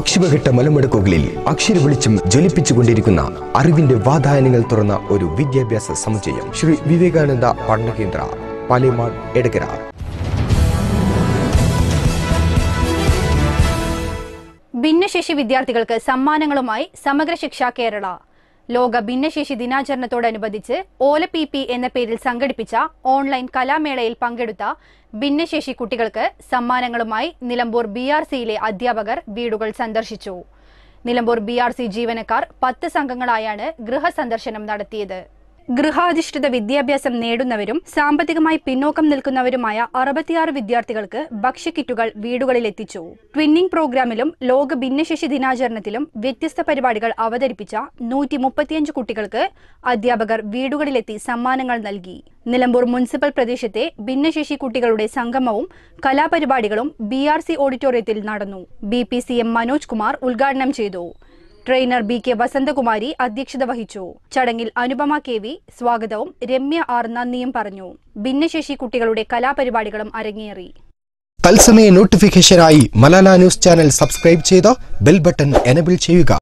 പക്ഷിമഘട്ട മലമുടക്കുകളിൽ അക്ഷര വെളിച്ചം ജ്വലിപ്പിച്ചുകൊണ്ടിരിക്കുന്ന അറിവിന്റെ വാതായനങ്ങൾ തുറന്ന ഒരു വിദ്യാഭ്യാസ സമുച്ചയം ശ്രീ വിവേകാനന്ദ പഠന കേന്ദ്ര പാലേമാട് എടക്കര ഭിന്നശേഷി വിദ്യാർത്ഥികൾക്ക് സമ്മാനങ്ങളുമായി സമഗ്ര ശിക്ഷ കേരള ലോക ഭിന്നശേഷി ദിനാചരണത്തോടനുബന്ധിച്ച് ഓല പി പി എന്ന പേരിൽ സംഘടിപ്പിച്ച ഓൺലൈൻ കലാമേളയിൽ പങ്കെടുത്ത ഭിന്നശേഷി കുട്ടികൾക്ക് സമ്മാനങ്ങളുമായി നിലമ്പൂർ ബി ആർ സിയിലെ അധ്യാപകർ വീടുകൾ സന്ദർശിച്ചു നിലമ്പൂർ ബി ആർ സി ജീവനക്കാർ പത്ത് സംഘങ്ങളായാണ് ഗൃഹസന്ദർശനം നടത്തിയത് ഗൃഹാധിഷ്ഠിത വിദ്യാഭ്യാസം നേടുന്നവരും സാമ്പത്തികമായി പിന്നോക്കം നിൽക്കുന്നവരുമായ അറുപത്തിയാറ് വിദ്യാർത്ഥികൾക്ക് ഭക്ഷ്യക്കിറ്റുകൾ വീടുകളിൽ എത്തിച്ചു ട്വിന്നിംഗ് പ്രോഗ്രാമിലും ലോക ഭിന്നശേഷി ദിനാചരണത്തിലും വ്യത്യസ്ത പരിപാടികൾ അവതരിപ്പിച്ച നൂറ്റി മുപ്പത്തിയഞ്ച് കുട്ടികൾക്ക് അധ്യാപകർ വീടുകളിലെത്തി സമ്മാനങ്ങൾ നൽകി നിലമ്പൂർ മുനിസിപ്പൽ പ്രദേശത്തെ ഭിന്നശേഷി കുട്ടികളുടെ സംഗമവും കലാപരിപാടികളും ബി ആർ സി ഓഡിറ്റോറിയത്തിൽ നടന്നു B P C M Manoj Kumar ഉദ്ഘാടനം ചെയ്തു ട്രെയിനർ ബി കെ വസന്തകുമാരി അധ്യക്ഷത വഹിച്ചു ചടങ്ങിൽ അനുപമ കെ വി സ്വാഗതവും രമ്യ ആർ നന്ദിയും പറഞ്ഞു ഭിന്നശേഷി കുട്ടികളുടെ കലാപരിപാടികളും അരങ്ങേറി തത്സമയ നോട്ടിഫിക്കേഷനായി മലാല ന്യൂസ് ചാനൽ സബ്സ്ക്രൈബ് ചെയ്ത് ബെൽ ബട്ടൺ എനബിൾ ചെയ്യുക